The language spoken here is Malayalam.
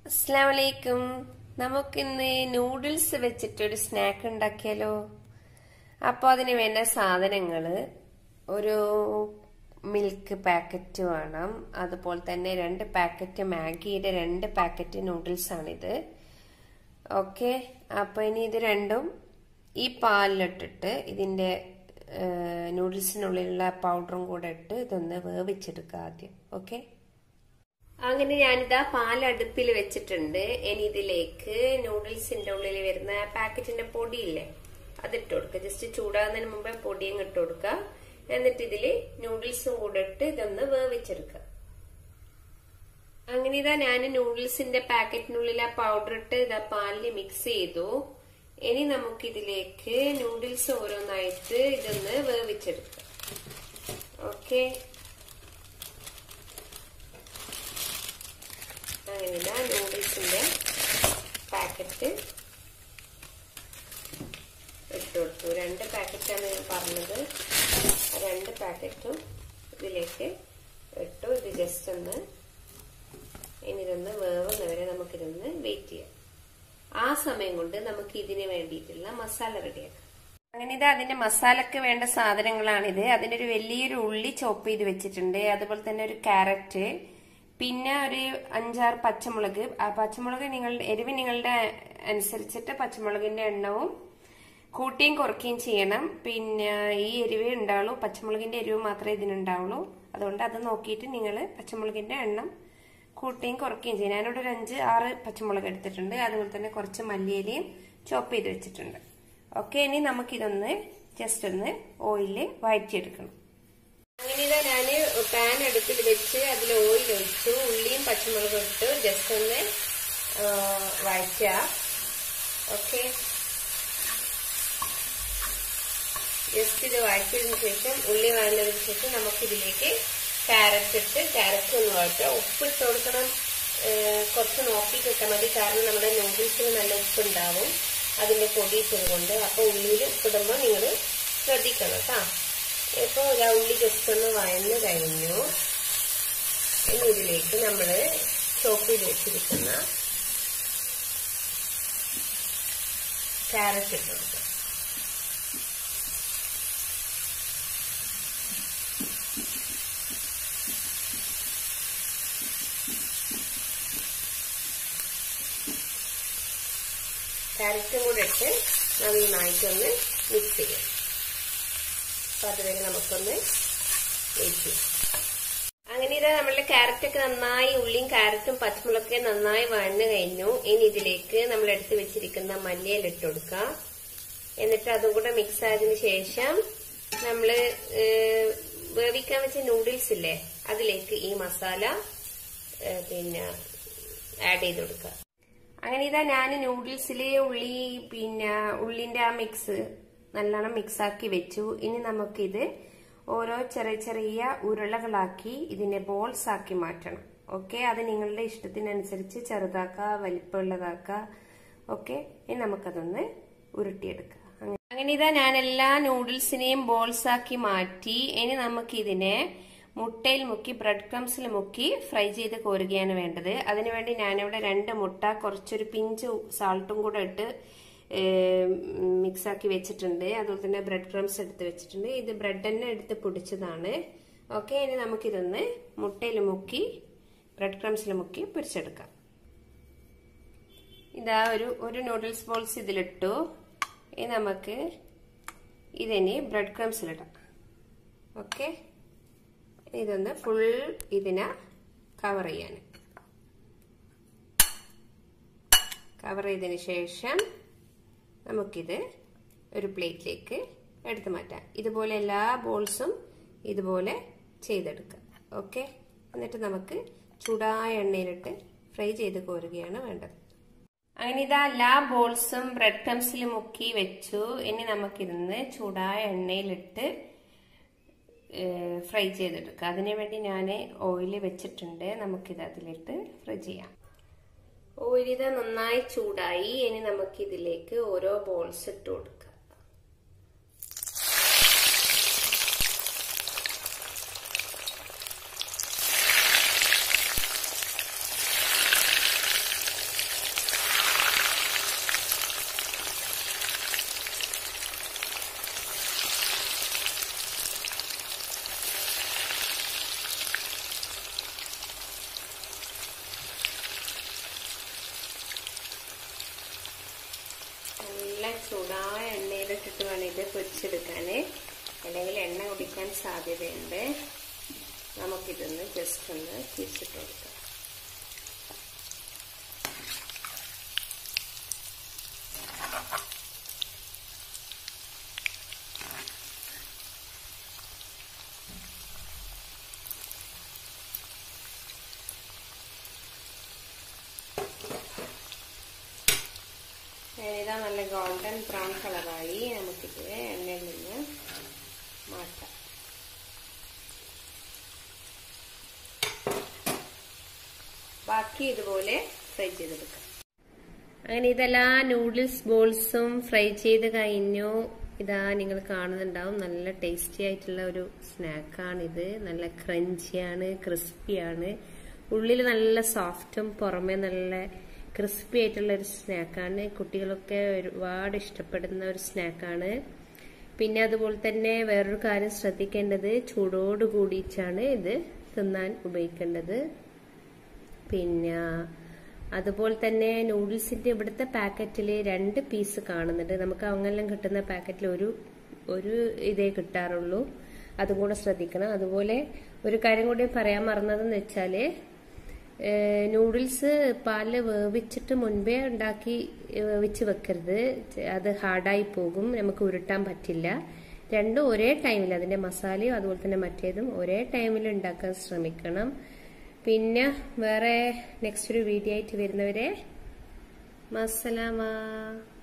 അസ്ലാമലൈക്കും നമുക്കിന്ന് നൂഡിൽസ് വെച്ചിട്ടൊരു സ്നാക്ക് ഉണ്ടാക്കിയാലോ അപ്പോൾ അതിന് വേണ്ട സാധനങ്ങൾ ഒരു മിൽക്ക് പാക്കറ്റ് വേണം അതുപോലെ തന്നെ രണ്ട് പാക്കറ്റ് മാഗിയുടെ രണ്ട് പാക്കറ്റ് നൂഡിൽസ് ആണിത് ഓക്കെ അപ്പോൾ ഇനി ഇത് രണ്ടും ഈ പാലിലിട്ടിട്ട് ഇതിൻ്റെ നൂഡിൽസിനുള്ളിലുള്ള പൗഡറും കൂടെ ഇട്ട് ഇതൊന്ന് വേവിച്ചെടുക്കുക ആദ്യം ഓക്കെ അങ്ങനെ ഞാനിതാ പാൽ അടുപ്പിൽ വെച്ചിട്ടുണ്ട് ഇനി ഇതിലേക്ക് നൂഡിൽസിന്റെ ഉള്ളിൽ വരുന്ന പാക്കറ്റിന്റെ പൊടിയില്ലേ അതിട്ട് കൊടുക്കുക ജസ്റ്റ് ചൂടാകുന്നതിന് മുമ്പേ പൊടിയും ഇട്ട് കൊടുക്കുക എന്നിട്ട് ഇതില് നൂഡിൽസും കൂടെ ഇട്ട് ഇതൊന്ന് വേവിച്ചെടുക്കുക അങ്ങനെ ഇതാ ഞാൻ നൂഡിൽസിന്റെ പാക്കറ്റിനുള്ളിൽ ആ പൗഡർ ഇട്ട് ഇതാ പാലിൽ മിക്സ് ചെയ്തു ഇനി നമുക്കിതിലേക്ക് നൂഡിൽസ് ഓരോന്നായിട്ട് ഇതൊന്ന് വേവിച്ചെടുക്കാം ഓക്കെ അങ്ങനെ നൂഡിൽസിന്റെ പാക്കറ്റ് ഇട്ട് കൊടുത്തു രണ്ട് പാക്കറ്റാണ് ഞാൻ പറഞ്ഞത് ആ രണ്ട് പാക്കറ്റും ഇതിലേക്ക് ഇട്ടു ഇത് ജസ്റ്റ് ഒന്ന് ഇനി ഇതൊന്ന് വേവുന്നവരെ നമുക്കിതൊന്ന് വെയിറ്റ് ചെയ്യാം ആ സമയം കൊണ്ട് നമുക്ക് ഇതിന് വേണ്ടിയിട്ടുള്ള മസാല റെഡിയാക്കാം അങ്ങനെ ഇത് അതിന്റെ മസാലക്ക് വേണ്ട സാധനങ്ങളാണിത് അതിനൊരു വലിയൊരു ഉള്ളി ചോപ്പ് ചെയ്ത് വെച്ചിട്ടുണ്ട് അതുപോലെ തന്നെ ഒരു ക്യാരറ്റ് പിന്നെ ഒരു അഞ്ചാറ് പച്ചമുളക് ആ പച്ചമുളക് നിങ്ങളുടെ എരിവ് നിങ്ങളുടെ അനുസരിച്ചിട്ട് പച്ചമുളകിന്റെ എണ്ണവും കൂട്ടിയും കുറയ്ക്കുകയും ചെയ്യണം പിന്നെ ഈ എരിവേ ഉണ്ടാവുള്ളൂ പച്ചമുളകിന്റെ എരിവ് മാത്രമേ ഇതിനുണ്ടാവുള്ളൂ അതുകൊണ്ട് അത് നോക്കിയിട്ട് നിങ്ങൾ പച്ചമുളകിന്റെ എണ്ണം കൂട്ടുകയും കുറയ്ക്കുകയും ചെയ്യും ഞാനിവിടെ ഒരു അഞ്ച് ആറ് പച്ചമുളക് എടുത്തിട്ടുണ്ട് അതുപോലെ തന്നെ കുറച്ച് മല്ലിയിലയും ചോപ്പ് ചെയ്ത് വെച്ചിട്ടുണ്ട് ഓക്കെ ഇനി നമുക്കിതൊന്ന് ജസ്റ്റ് ഒന്ന് ഓയിലിൽ വഴറ്റിയെടുക്കണം അങ്ങനെ ഇതാ ഞാന് പാൻ അടുപ്പിൽ വെച്ച് അതിൽ ഓയിൽ ഒഴിച്ചു ഉള്ളിയും പച്ചമുളകും ഇട്ട് ജസ്റ്റ് ഒന്ന് വഴറ്റുക ഓക്കെ ജസ്റ്റ് ഇത് വഴറ്റിയതിനു ശേഷം ഉള്ളി വഴന്നതിന് ശേഷം നമുക്കിതിലേക്ക് ക്യാരറ്റ് ഇട്ട് ക്യാരറ്റ് ഒന്ന് വഴറ്റുക ഉപ്പിട്ട് കൊടുക്കണം കുറച്ച് നോക്കിയിട്ട് ഇട്ടാൽ മതി കാരണം നമ്മുടെ നൂഡിൽസിന് നല്ല ഉപ്പുണ്ടാവും അതിന്റെ പൊടി ഇട്ടത് കൊണ്ട് അപ്പൊ ഉള്ളിയിൽ ഉപ്പിടുമ്പോൾ നിങ്ങൾ ശ്രദ്ധിക്കണം കേട്ടോ ഇപ്പൊ ഒരു ഉള്ളി ജസ്റ്റ് ഒന്ന് വഴന്ന് കഴിഞ്ഞു ഇനി ഇതിലേക്ക് നമ്മൾ ചോപ്പ് ചെയ്ത് വെച്ചിരിക്കുന്ന ക്യാരറ്റ് ഇട്ട് കൊടുക്കാം ക്യാരറ്റും കൂടെ ഇട്ട് നന്നായിട്ടൊന്ന് മിക്സ് ചെയ്യാം അപ്പൊ അതുവരെ നമുക്കൊന്ന് വെയിറ്റ് ചെയ്യാം അങ്ങനെ ഇതാ നമ്മളുടെ ക്യാരറ്റൊക്കെ നന്നായി ഉള്ളിയും ക്യാരറ്റും പച്ചമുളകൊക്കെ നന്നായി വഴന്നു കഴിഞ്ഞു ഇനി ഇതിലേക്ക് നമ്മൾ എടുത്തു വെച്ചിരിക്കുന്ന മല്ലിയിൽ ഇട്ട് കൊടുക്കുക എന്നിട്ട് അതും കൂടെ മിക്സ് ആയതിനു ശേഷം നമ്മള് വേവിക്കാൻ വെച്ച നൂഡിൽസ് ഇല്ലേ അതിലേക്ക് ഈ മസാല പിന്നെ ആഡ് ചെയ്ത് കൊടുക്കുക അങ്ങനെ ഇതാ ഞാൻ നൂഡിൽസിലെ ഉള്ളി പിന്നെ ഉള്ളിന്റെ ആ മിക്സ് നല്ലോണം മിക്സ് ആക്കി വെച്ചു ഇനി നമുക്കിത് ഓരോ ചെറിയ ചെറിയ ഉരുളകളാക്കി ഇതിനെ ബോൾസ് ആക്കി മാറ്റണം ഓക്കെ അത് നിങ്ങളുടെ ഇഷ്ടത്തിനനുസരിച്ച് ചെറുതാക്ക വലിപ്പമുള്ളതാക്ക ഓക്കെ ഇനി നമുക്കതൊന്ന് ഉരുട്ടിയെടുക്കാം അങ്ങനെ ഇതാ ഞാൻ എല്ലാ നൂഡിൽസിനെയും ബോൾസ് ആക്കി മാറ്റി ഇനി നമുക്കിതിനെ മുട്ടയിൽ മുക്കി ബ്രെഡ് ക്രംസിൽ മുക്കി ഫ്രൈ ചെയ്ത് കോരുകയാണ് വേണ്ടത് അതിനുവേണ്ടി ഞാനിവിടെ രണ്ട് മുട്ട കുറച്ചൊരു പിഞ്ച് സാൾട്ടും കൂടെ ഇട്ട് മിക്സാക്കി വെച്ചിട്ടുണ്ട് അതുപോലെ തന്നെ ബ്രെഡ് ക്രംസ് എടുത്ത് വെച്ചിട്ടുണ്ട് ഇത് ബ്രെഡ് തന്നെ എടുത്ത് പൊടിച്ചതാണ് ഓക്കെ ഇനി നമുക്കിതൊന്ന് മുട്ടയിൽ മുക്കി ബ്രെഡ് ക്രംസിൽ മുക്കി പൊരിച്ചെടുക്കാം ഇതാ ഒരു ഒരു നൂഡിൽസ് ബോൾസ് ഇതിലിട്ടു ഇനി നമുക്ക് ഇതിനി ബ്രെഡ് ക്രംസിലിടാം ഓക്കെ ഇതൊന്ന് ഫുൾ ഇതിനെ കവർ ചെയ്യാൻ കവർ ചെയ്തതിന് ശേഷം നമുക്കിത് ഒരു പ്ലേറ്റിലേക്ക് എടുത്തു മാറ്റാം ഇതുപോലെ എല്ലാ ബോൾസും ഇതുപോലെ ചെയ്തെടുക്കാം ഓക്കെ എന്നിട്ട് നമുക്ക് ചൂടായ എണ്ണയിലിട്ട് ഫ്രൈ ചെയ്ത് കോരുകയാണ് വേണ്ടത് അങ്ങനെ ഇതാ എല്ലാ ബോൾസും ബ്രെഡ് ക്രംസിൽ മുക്കി വെച്ചു ഇനി നമുക്കിതൊന്ന് ചൂടായ എണ്ണയിലിട്ട് ഫ്രൈ ചെയ്തെടുക്കുക അതിനു വേണ്ടി ഞാൻ ഓയിൽ വെച്ചിട്ടുണ്ട് നമുക്കിത് അതിലിട്ട് ഫ്രൈ ചെയ്യാം ഓയിൽ ഇത് നന്നായി ചൂടായി ഇനി നമുക്കിതിലേക്ക് ഓരോ ബോൾസ് ഇട്ട് കൊടുക്കാം എണ്ണയിലിട്ടിട്ട് വേണം ഇത് പൊരിച്ചെടുക്കാൻ അല്ലെങ്കിൽ എണ്ണ കുടിക്കാൻ സാധ്യതയുണ്ട് നമുക്കിതൊന്ന് ജസ്റ്റ് ഒന്ന് തിരിച്ചിട്ട് കൊടുക്കാം ഇതാ നല്ല ഗോൾഡൻ ബ്രൗൺ കളറായി നമുക്കിത് എണ്ണയിൽ നിന്ന് മാറ്റാം ബാക്കി ഇതുപോലെ ഫ്രൈ ചെയ്തെടുക്കാം അങ്ങനെ ഇതെല്ലാം നൂഡിൽസ് ബോൾസും ഫ്രൈ ചെയ്ത് കഴിഞ്ഞു ഇതാ നിങ്ങൾ കാണുന്നുണ്ടാവും നല്ല ടേസ്റ്റി ആയിട്ടുള്ള ഒരു സ്നാക്കാണിത് നല്ല ക്രഞ്ചിയാണ് ക്രിസ്പിയാണ് ഉള്ളിൽ നല്ല സോഫ്റ്റും പുറമെ നല്ല ക്രിസ്പി ആയിട്ടുള്ള ഒരു സ്നാക്കാണ് കുട്ടികളൊക്കെ ഒരുപാട് ഇഷ്ടപ്പെടുന്ന ഒരു സ്നാക്കാണ് പിന്നെ അതുപോലെ തന്നെ വേറൊരു കാര്യം ശ്രദ്ധിക്കേണ്ടത് ചൂടോട് കൂടിയിട്ടാണ് ഇത് തിന്നാൻ ഉപയോഗിക്കേണ്ടത് പിന്നെ അതുപോലെ തന്നെ നൂഡിൽസിന്റെ ഇവിടുത്തെ പാക്കറ്റിൽ രണ്ട് പീസ് കാണുന്നുണ്ട് നമുക്ക് അങ്ങനെല്ലാം കിട്ടുന്ന പാക്കറ്റിൽ ഒരു ഒരു ഇതേ കിട്ടാറുള്ളൂ അതും കൂടെ ശ്രദ്ധിക്കണം അതുപോലെ ഒരു കാര്യം കൂടി പറയാൻ മറന്നതെന്ന് വെച്ചാല് നൂഡിൽസ് പാലിൽ വേവിച്ചിട്ട് മുൻപേ ഉണ്ടാക്കി വേവിച്ച് വെക്കരുത് അത് ഹാർഡായി പോകും നമുക്ക് ഉരുട്ടാൻ പറ്റില്ല രണ്ടും ഒരേ ടൈമിൽ അതിന്റെ മസാലയും അതുപോലെ തന്നെ മറ്റേതും ഒരേ ടൈമിൽ ഉണ്ടാക്കാൻ ശ്രമിക്കണം പിന്നെ വേറെ നെക്സ്റ്റ് ഒരു വീഡിയോ ആയിട്ട് വരുന്നവരെ മസലാമ